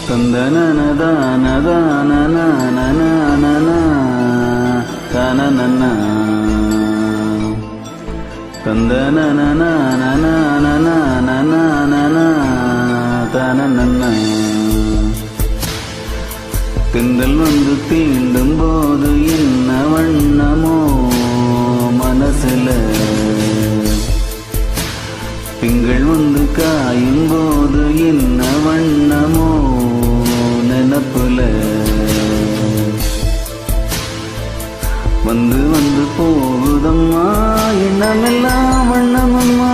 தந்தனனதானதானனனனனனனனனனனனன. தந்தனனனனனனனனனனனனன. திங்கள் வந்து தீண்டும் போது என்ன வண்ணமோ மனசுல திங்கள் வந்து காயும் போது என்ன வண்ணமோ நினப்புல வந்து வந்து போகுதம்மா எண்ணமெல்லாம் வண்ணமம்மா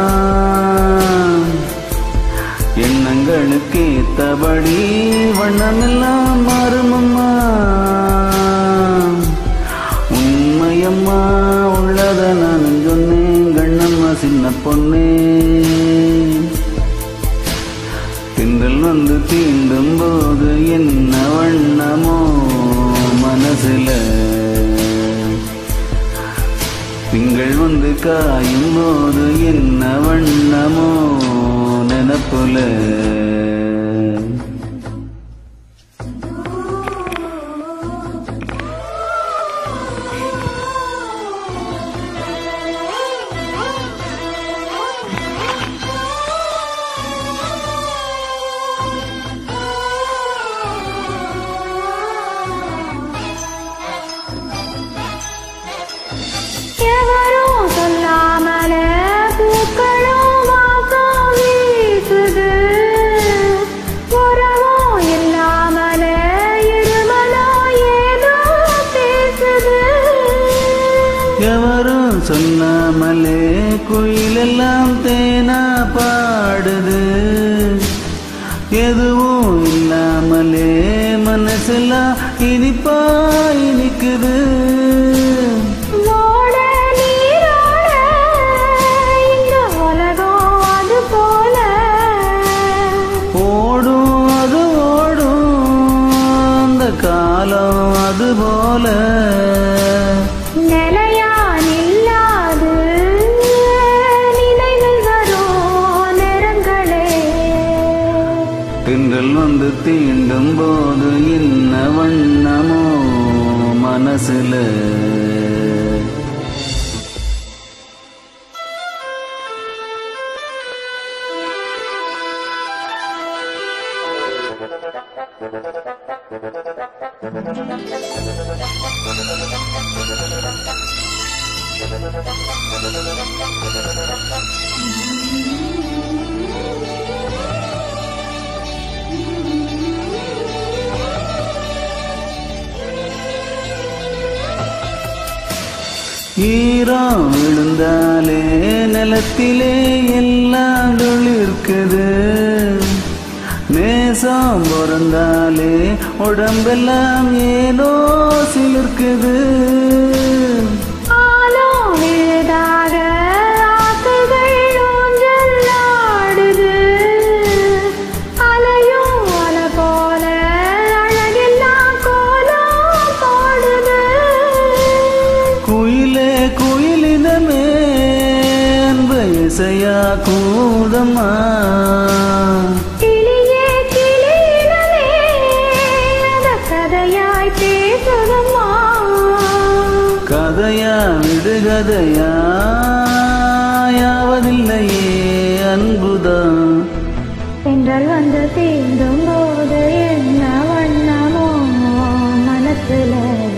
எண்ணங்களுக்கு ஏத்தபடி வண்ணமெல்லாம் மாறுமம்மா உண்மையம்மா உள்ளத நான் சொன்னேன் கண்ணம்மா சின்ன பொண்ணே திங்கள் வந்து தீண்டும் போது என்ன வண்ணமோ மனசுல திங்கள் வந்து காயும் போது என்ன வண்ணமோ நினப்புல எவரும் சொல்லாமலே பூக்களும் வாசம் வீசுது. உறவும் இல்லாமலே இருமலும் ஏதோ பேசுது. எவரும் சொன்னாமலே குயிலெல்லாம் தேனா பாடுது எதுவும் இல்லாமலே மனசெல்லாம் இனிப்பா இனிக்குது ஓட நீரோட இந்த உலகம் அது போல ஓடும் அது ஓடும் அந்த காலம் அது போல நிலையா நில்லாது நினைவில் வரும் நேரங்களே திங்கள் வந்து தீண்டும் போது என்ன வண்ணமோ மனசுல ஈரம் விழுந்தாலே நிலத்திலே எல்லாம் துளிர்க்குது நேசம் பிறந்தாலே உடம்பெல்லாம் ஏனோ சிலிர்க்குது ஆலோ விழுதாக ஆசைகள் ஊஞ்சல் ஆடுது. அலையும் அலை போல அழகெல்லாம் கோலம் போடுது. குயிலே குயிலினமே அன்பு இசையா கூதம்மா கிளியே கிளியினமே அத கதையாய் பேசுதம்மா. கதையா விடுகதையா யாவதில்லையே அன்புதான் தென்றல் வந்து தீண்டும் போது என்ன வண்ணமோ மனசுல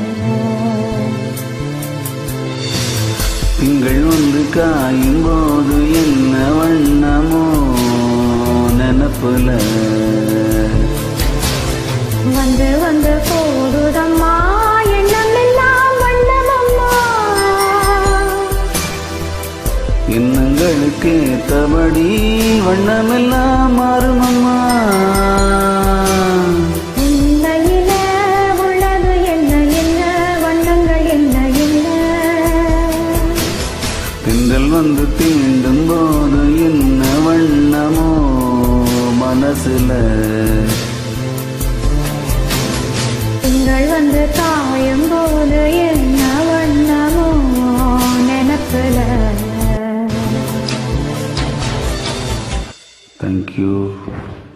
திங்கள் வந்து காயும் போது என்ன வண்ணமோ நினப்புல வந்து வந்து போடுதம்மா எண்ணம் எல்லாம் வண்ணமம்மா எண்ணங்களுக்கு ஏத்தபடி வண்ணமெல்லாம் மாறுமம்மா உண்மையில உள்ளது என்ன என்ன வண்ணங்கள் என்ன என்ன திங்கள் வந்து தீண்டும் போது என்ன வண்ணமோ மனசுல திங்கள் வந்து காயும் போது என்ன வண்ணமோ நினப்புல தேங்க்யூ